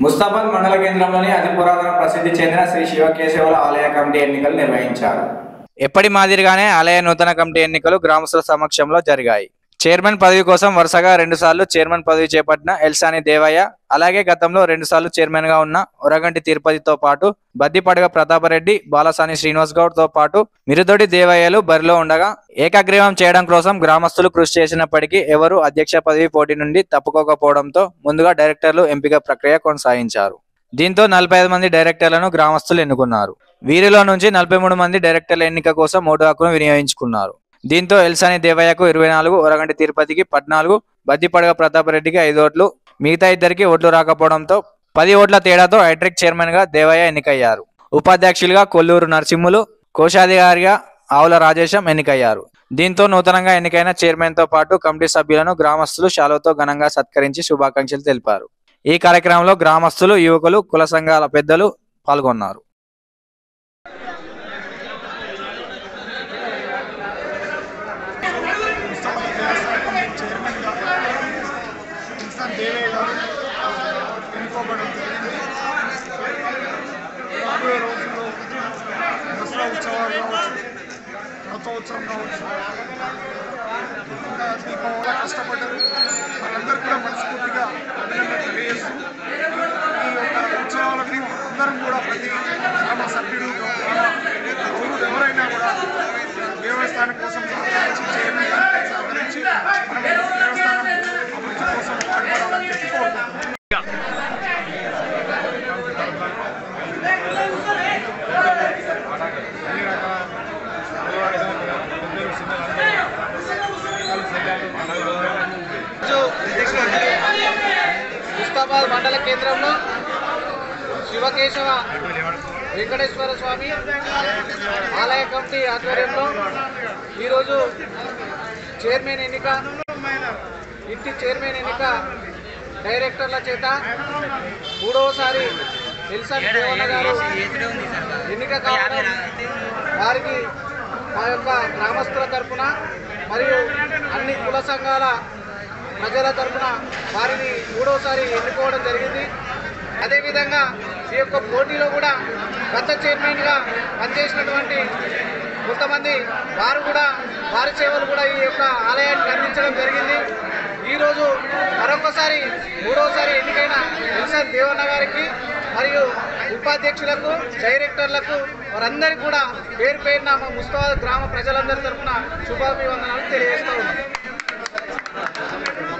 ముస్తాబాద్ మండల కేంద్రంలోని అతి పురాతన ప్రసిద్ధి చెందిన శ్రీ శివకేశవుల ఆలయ కమిటీ ఎన్నికలు నిర్వహించారు ఎప్పటి మాదిరిగానే ఆలయ నూతన కమిటీ ఎన్నికలు గ్రామస్తుల సమక్షంలో జరిగాయి చైర్మన్ పదవి కోసం వరుసగా రెండుసార్లు చైర్మన్ పదవి చేపట్టిన ఎల్సాని దేవయ్య అలాగే గతంలో రెండుసార్లు చైర్మన్ గా ఉన్న ఉరగంటి తిరుపతితో పాటు బద్దిపడగ ప్రతాపరెడ్డి బాలసాని శ్రీనివాస్ గౌడ్ తో పాటు మిరుదొడి దేవయ్యలు బరిలో ఉండగా ఏకగ్రీవం చేయడం కోసం గ్రామస్తులు కృషి చేసినప్పటికీ ఎవరు అధ్యక్ష పదవి పోటీ నుండి తప్పుకోకపోవడంతో ముందుగా డైరెక్టర్లు ఎంపిక ప్రక్రియ కొనసాగించారు దీంతో నలభై ఐదు మంది డైరెక్టర్లను గ్రామస్తులు ఎన్నుకున్నారు వీరిలో నుంచి నలభై మూడు మంది డైరెక్టర్ల ఎన్నిక కోసం ఓటు హక్కును వినియోగించుకున్నారు దీంతో ఎల్సాని దేవయ్యకు ఇరవై నాలుగు ఒరగంటి తిరుపతికి పద్నాలుగు బద్దిపడగ ప్రతాపరెడ్డికి ఐదు ఓట్లు మిగతా ఇద్దరికి ఓట్లు రాకపోవడంతో పది ఓట్ల తేడాతో హైట్రిక్ చైర్మన్ గా దేవయ్య ఎన్నికయ్యారు ఉపాధ్యక్షులుగా కొల్లూరు నరసింహులు కోశాధికారిగా ఆవుల రాజేశం ఎన్నికయ్యారు దీంతో నూతనంగా ఎన్నికైన చైర్మన్ తో పాటు కమిటీ సభ్యులను గ్రామస్తులు శాలువతో ఘనంగా సత్కరించి శుభాకాంక్షలు తెలిపారు ఈ కార్యక్రమంలో గ్రామస్తులు యువకులు కుల సంఘాల పెద్దలు పాల్గొన్నారు చైర్మన్గా ఇన్సాన్ దేవయ్య గారు ఎన్నుకోబడడం జరిగింది రాబోయే రోజుల్లో దసరా ఉత్సవాలు కావచ్చు రథోత్సవం కావచ్చు ఇంకా దీపావళి కష్టపడ్డారు వాళ్ళందరూ కూడా మనస్ఫూర్తిగా అభినందన తెలియజేస్తూ ఈ యొక్క ఉత్సవాలకు అందరం కూడా ప్రతి గ్రామ సభ్యుడు పౌరుడు ఎవరైనా కూడా దేవస్థానం కోసం సహకరించి చైర్మన్ గారికి సహకరించి మనం దేవస్థానం అభివృద్ధి కోసం పాటుపడాలని చెప్పి కోరుకుంటున్నాం ముస్తాబాద్ మండల కేంద్రంలో శివకేశవ వెంకటేశ్వర స్వామి ఆలయ కమిటీ ఆధ్వర్యంలో ఈరోజు చైర్మన్ ఎన్నిక ఇంటి చైర్మన్ ఎన్నిక డైరెక్టర్ల చేత మూడవసారి ఎల్సన్ దేవన్న గారు ఎన్నిక కావడం వారికి మా యొక్క గ్రామస్తుల తరపున మరియు అన్ని కుల సంఘాల ప్రజల తరపున వారిని మూడవసారి ఎన్నుకోవడం జరిగింది అదేవిధంగా ఈ యొక్క పోటీలో కూడా గత చైర్మన్గా పనిచేసినటువంటి కొంతమంది వారు కూడా వారి సేవలు కూడా ఈ యొక్క ఆలయానికి అందించడం జరిగింది ఈరోజు మరొకసారి మూడవసారి ఎన్నికైన ఎల్సన్ దేవన్న గారికి మరియు ఉపాధ్యక్షులకు డైరెక్టర్లకు వారందరికీ కూడా పేరు పేరున మా ముస్తాబాద్ గ్రామ ప్రజలందరి తరఫున శుభాభివందనాలు తెలియజేస్తూ ఉన్నాం